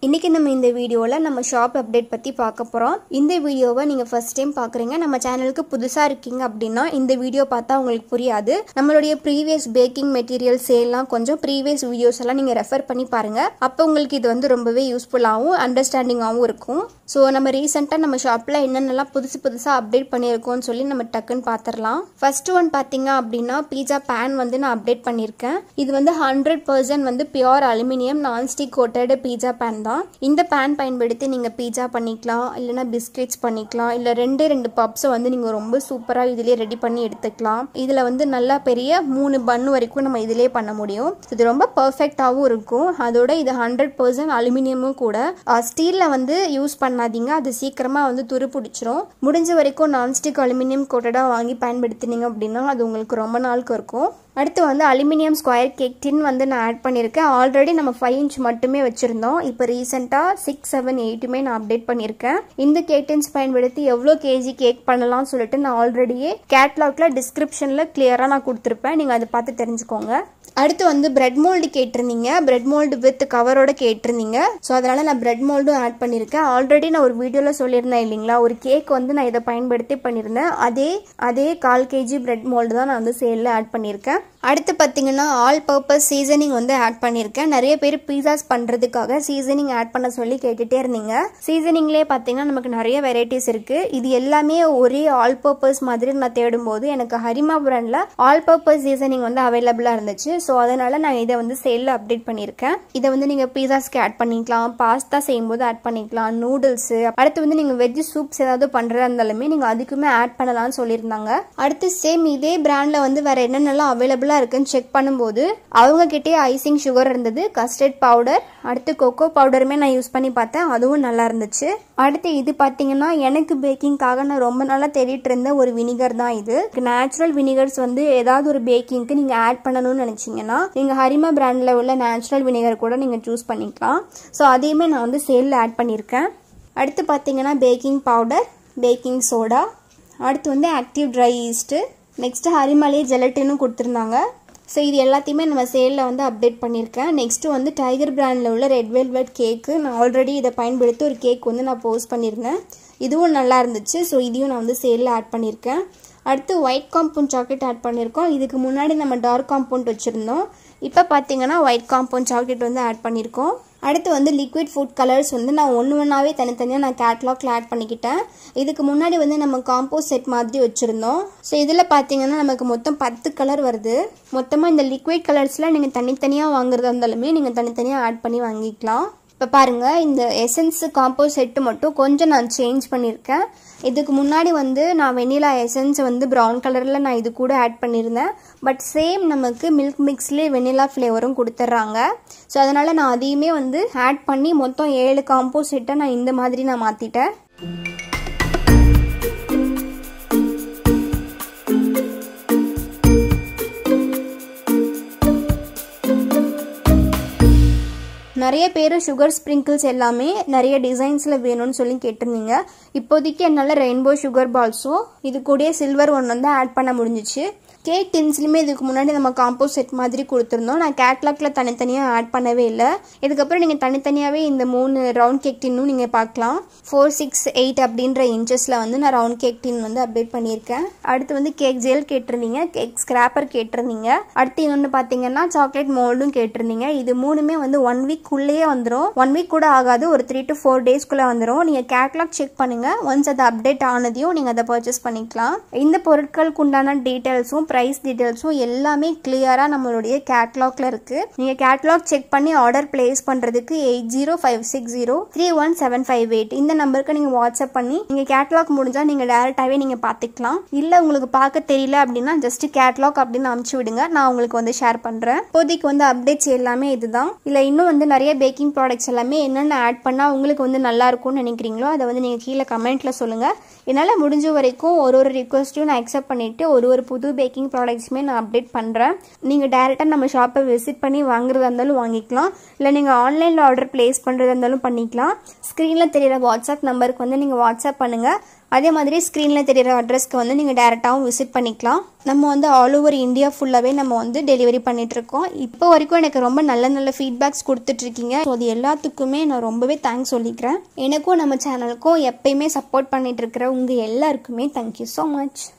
இன்னைக்கு நம்ம இந்த வீடியோவில் நம்ம ஷாப் அப்டேட் பற்றி பார்க்க போகிறோம் இந்த வீடியோவை நீங்கள் ஃபர்ஸ்ட் டைம் பார்க்குறீங்க நம்ம சேனலுக்கு புதுசாக இருக்கீங்க அப்படின்னா இந்த வீடியோ பார்த்தா உங்களுக்கு புரியாது நம்மளுடைய ப்ரீவியஸ் பேக்கிங் மெட்டீரியல் சேல்லாம் கொஞ்சம் ப்ரீவியஸ் வீடியோஸ் எல்லாம் நீங்கள் ரெஃபர் பண்ணி பாருங்கள் அப்போ உங்களுக்கு இது வந்து ரொம்பவே யூஸ்ஃபுல்லாகவும் அண்டர்ஸ்டாண்டிங்காகவும் இருக்கும் ஸோ நம்ம ரீசெண்டாக நம்ம ஷாப்பில் என்னென்னலாம் புதுசு புதுசாக அப்டேட் பண்ணியிருக்கோம்னு சொல்லி நம்ம டக்குன்னு பார்த்துடலாம் ஃபர்ஸ்ட் ஒன் பார்த்தீங்க அப்படின்னா பீஸா பேன் வந்து நான் அப்டேட் பண்ணியிருக்கேன் இது வந்து ஹண்ட்ரட் பர்சன்ட் வந்து pure aluminium nonstick coated pizza pan தான் இந்த பேன் பயன்படுத்தி நீங்கள் பீஸா பண்ணிக்கலாம் இல்லைனா பிஸ்கெட்ஸ் பண்ணிக்கலாம் இல்லை ரெண்டே ரெண்டு பப்ஸை வந்து நீங்கள் ரொம்ப சூப்பராக இதிலே ரெடி பண்ணி எடுத்துக்கலாம் இதில் வந்து நல்லா பெரிய மூணு பன் வரைக்கும் நம்ம இதிலே பண்ண முடியும் இது ரொம்ப பர்ஃபெக்டாகவும் இருக்கும் அதோட இது ஹண்ட்ரட் பர்சன்ட் அலுமினியமும் கூட ஸ்டீலில் வந்து யூஸ் பண்ணாதீங்க அது சீக்கிரமாக வந்து துரு பிடிச்சிரும் முடிஞ்ச வரைக்கும் நான்ஸ்டிக் அலுமினியம் கோட்டடாக வாங்கி பயன்படுத்தினீங்க அப்படின்னா அது உங்களுக்கு ரொம்ப நாளுக்கு இருக்கும் அடுத்து வந்து அலுமினியம் ஸ்கொயர் கேக் டின் வந்து நான் ஆட் பண்ணியிருக்கேன் ஆல்ரெடி நம்ம ஃபைவ் இன்ச் மட்டுமே வச்சுருந்தோம் இப்போ ரீசெண்டாக சிக்ஸ் செவன் எயிட்டுமே நான் அப்டேட் பண்ணியிருக்கேன் இந்த கேக் டின்ஸ் பயன்படுத்தி எவ்வளோ கேஜி கேக் பண்ணலாம்னு சொல்லிட்டு நான் ஆல்ரெடியே கேட்லாக்ல டிஸ்கிரிப்ஷனில் கிளியராக நான் கொடுத்துருப்பேன் நீங்கள் அதை பார்த்து தெரிஞ்சுக்கோங்க அடுத்து வந்து பிரெட் மோல்டு கேட்டிருந்தீங்க பிரெட் மோல்டு வித் கவரோட கேட்டிருந்தீங்க ஸோ அதனால நான் பிரெட் மோல்டும் ஆட் பண்ணியிருக்கேன் ஆல்ரெடி நான் ஒரு வீடியோவில் சொல்லியிருந்தேன் இல்லைங்களா ஒரு கேக் வந்து நான் இதை பயன்படுத்தி பண்ணியிருந்தேன் அதே அதே கால் கேஜி பிரெட் மோல்டு தான் நான் வந்து சேலில் ஆட் பண்ணியிருக்கேன் அடுத்து பார்த்தீங்கன்னா ஆல் பர்பஸ் சீசனிங் வந்து ஆட் பண்ணியிருக்கேன் நிறைய பேர் பீஸாஸ் பண்ணுறதுக்காக சீசனிங் ஆட் பண்ண சொல்லி கேட்டுகிட்டே இருந்தீங்க சீசனிங்லேயே பார்த்தீங்கன்னா நமக்கு நிறைய வெரைட்டிஸ் இருக்குது இது எல்லாமே ஒரே ஆல் பர்பஸ் மாதிரி நான் தேடும்போது எனக்கு ஹரிமா பிராண்டில் ஆல் பர்பஸ் சீசனிங் வந்து அவைலபிளாக இருந்துச்சு ஸோ அதனால் நான் இதை வந்து சேலில் அப்டேட் பண்ணியிருக்கேன் இதை வந்து நீங்கள் பீஸாஸ்க்கு ஆட் பண்ணிக்கலாம் பாஸ்தா செய்யும்போது ஆட் பண்ணிக்கலாம் நூடுல்ஸு அடுத்து வந்து நீங்கள் வெஜ் சூப்ஸ் ஏதாவது பண்ணுறதா இருந்தாலுமே நீங்கள் அதுக்குமே ஆட் பண்ணலாம்னு சொல்லியிருந்தாங்க அடுத்து சேம் இதே பிராண்டில் வந்து வேறு என்னென்னலாம் அவைலபிளாக இருக்குன்னு செக் பண்ணும்போது அவங்க கிட்டே ஐசிங் சுகர் இருந்தது கஸ்டர்ட் பவுடர் அடுத்து கொக்கோ பவுடருமே நான் யூஸ் பண்ணி பார்த்தேன் அதுவும் நல்லா இருந்துச்சு அடுத்து இது பார்த்தீங்கன்னா எனக்கு பேக்கிங்காக நான் ரொம்ப நாளாக தேடிட்டு இருந்த ஒரு வினிகர் தான் இது நேச்சுரல் வினிகர்ஸ் வந்து ஏதாவது ஒரு பேக்கிங்க்கு நீங்கள் ஆட் பண்ணணும்னு நினச்சிங்கன்னா நீங்கள் ஹரிமா பிராண்டில் உள்ள நேச்சுரல் வினிகர் கூட நீங்கள் சூஸ் பண்ணிக்கலாம் ஸோ அதையுமே நான் வந்து சேலில் ஆட் பண்ணியிருக்கேன் அடுத்து பார்த்தீங்கன்னா பேக்கிங் பவுடர் பேக்கிங் சோடா அடுத்து வந்து ஆக்டிவ் ட்ரை ஈஸ்ட்டு நெக்ஸ்ட்டு ஹரிமலே ஜெலட்டினும் கொடுத்துருந்தாங்க ஸோ இது எல்லாத்தையுமே நம்ம சேலில் வந்து அப்டேட் பண்ணியிருக்கேன் நெக்ஸ்ட்டு வந்து டைகர் பிராண்டில் உள்ள ரெட் வெல்வெட் கேக்கு நான் ஆல்ரெடி இதை பயன்படுத்தி ஒரு கேக் வந்து நான் போஸ்ட் பண்ணியிருந்தேன் இதுவும் நல்லா இருந்துச்சு ஸோ இதையும் நான் வந்து சேலில் ஆட் பண்ணியிருக்கேன் அடுத்து ஒயிட் காம்பவுண்ட் சாக்லேட் ஆட் பண்ணியிருக்கோம் இதுக்கு முன்னாடி நம்ம டார்க் காம்பவுண்ட் வச்சுருந்தோம் இப்போ பார்த்தீங்கன்னா ஒயிட் காம்பவுண்ட் சாக்லேட் வந்து ஆட் பண்ணியிருக்கோம் அடுத்து வந்து லிக்விட் ஃபுட் கலர்ஸ் வந்து நான் ஒன்று ஒன்றாவே தனித்தனியாக நான் கேட்லாக்ல ஆட் பண்ணிக்கிட்டேன் இதுக்கு முன்னாடி வந்து நம்ம காம்போஸ் செட் மாதிரி வச்சுருந்தோம் ஸோ இதில் பார்த்தீங்கன்னா நமக்கு மொத்தம் பத்து கலர் வருது மொத்தமாக இந்த லிக்விட் கலர்ஸில் நீங்கள் தனித்தனியாக வாங்குறதா இருந்தாலுமே நீங்கள் தனித்தனியாக ஆட் பண்ணி வாங்கிக்கலாம் இப்போ பாருங்கள் இந்த எசன்ஸ் காம்போஸ் செட்டு மட்டும் கொஞ்சம் நான் சேஞ்ச் பண்ணியிருக்கேன் இதுக்கு முன்னாடி வந்து நான் வெனிலா எசன்ஸ் வந்து ப்ரௌன் கலரில் நான் இது கூட ஆட் பண்ணியிருந்தேன் பட் சேம் நமக்கு மில்க் மிக்ஸ்லேயே வெனிலா ஃப்ளேவரும் கொடுத்துட்றாங்க ஸோ அதனால் நான் அதையுமே வந்து ஆட் பண்ணி மொத்தம் ஏழு காம்போஸ் செட்டை நான் இந்த மாதிரி நான் மாற்றிட்டேன் நிறைய பேர் சுகர் ஸ்ப்ரிங்கிள்ஸ் எல்லாமே நிறைய டிசைன்ஸில் வேணும்னு சொல்லி கேட்டிருந்தீங்க இப்போதைக்கு என்னால் ரெயின்போ சுகர் பால்ஸும் இது கூடயே சில்வர் ஒன் வந்து ஆட் பண்ண முடிஞ்சிச்சு கேக் டின்ஸ்லையுமே இதுக்கு முன்னாடி நம்ம காம்போஸ் செட் மாதிரி கொடுத்துருந்தோம் நான் கேட்லாக்ல தனித்தனியாக ஆட் பண்ணவே இல்லை இதுக்கப்புறம் நீங்கள் தனித்தனியாகவே இந்த மூணு ரவுண்ட் கேக் டின்னும் நீங்கள் பார்க்கலாம் ஃபோர் சிக்ஸ் எயிட் அப்படின்ற இன்ச்சஸில் வந்து நான் ரவுண்ட் கேக் டின் வந்து அப்டேட் பண்ணியிருக்கேன் அடுத்து வந்து கேக் ஜெல் கேட்டிருந்தீங்க கேக் ஸ்கிராப்பர் கேட்டிருந்தீங்க அடுத்து இன்னொன்று பார்த்தீங்கன்னா சாக்லேட் மோல்டும் கேட்டிருந்தீங்க இது மூணுமே வந்து ஒன் வீக் உள்ளேயே வந்துடும் ஒன் வீக் கூட ஆகாது ஒரு த்ரீ டு ஃபோர் டேஸ்க்குள்ளே வந்துடும் நீங்கள் கேட்லாக் செக் பண்ணுங்கள் ஒன்ஸ் அது அப்டேட் ஆனதையும் நீங்கள் அதை பர்ச்சேஸ் பண்ணிக்கலாம் இந்த பொருட்களுக்கு உண்டான டீட்டெயில்ஸும் ப்ரைஸ் டீட்டெயில்ஸும் எல்லாமே கிளியராக நம்மளுடைய கேட்லாக்ல இருக்குது நீங்கள் கேட்லாக் செக் பண்ணி ஆர்டர் பிளேஸ் பண்ணுறதுக்கு eight zero five six zero three one seven five eight இந்த நம்பருக்கு நீங்கள் வாட்ஸ்அப் பண்ணி நீங்கள் கேட்லாக் முடிஞ்சால் நீங்கள் டேரெக்டாகவே நீங்கள் பார்த்துக்கலாம் இல்லை உங்களுக்கு பார்க்க தெரியல அப்படின்னா ஜஸ்ட் கேட்லாக் அப்படின்னு அமுச்சு விடுங்க நான் உங்களுக்கு வந்து ஷேர் பண்ணுறேன் இப்போதைக்கு வந்து அப்டேட்ஸ் எல்லாமே இதுதான் இல்லை இன்னும் வந்து நிறைய பேக்கிங் ப்ராடக்ட்ஸ் எல்லாமே என்னென்ன ஆட் பண்ணால் உங்களுக்கு வந்து நல்லா இருக்கும்னு நினைக்கிறீங்களோ அதை வந்து நீங்கள் கீழே கமெண்ட்டில் சொல்லுங்கள் என்னால் முடிஞ்ச வரைக்கும் ஒரு ஒரு ரிக்வஸ்ட்டையும் நான் அக்செப்ட் பண்ணிவிட்டு ஒரு ஒரு புது பேக்கிங் ப்ராடக்ட்ஸுமே நான் அப்டேட் பண்ணுறேன் நீங்கள் டேரெக்டாக நம்ம ஷாப்பை விசிட் பண்ணி வாங்குறதா இருந்தாலும் வாங்கிக்கலாம் இல்லை நீங்கள் ஆன்லைனில் ஆர்டர் ப்ளேஸ் பண்ணுறதா இருந்தாலும் பண்ணிக்கலாம் ஸ்க்ரீனில் தெரியிற வாட்ஸ்அப் நம்பருக்கு வந்து நீங்கள் வாட்ஸ்அப் பண்ணுங்கள் அதே மாதிரி ஸ்க்ரீனில் தெரியிற அட்ரஸ்க்கு வந்து நீங்கள் டேரெக்டாகவும் விசிட் பண்ணிக்கலாம் நம்ம வந்து ஆல் ஓவர் இந்தியா ஃபுல்லாகவே நம்ம வந்து டெலிவரி பண்ணிகிட்ருக்கோம் இப்போ வரைக்கும் எனக்கு ரொம்ப நல்ல நல்ல ஃபீட்பேக்ஸ் கொடுத்துட்ருக்கீங்க ஸோ அது எல்லாத்துக்குமே நான் ரொம்பவே தேங்க்ஸ் சொல்லிக்கிறேன் எனக்கும் நம்ம சேனலுக்கும் எப்பயுமே சப்போர்ட் பண்ணிகிட்டு இருக்கிற உங்கள் எல்லாருக்குமே தேங்க்யூ ஸோ மச்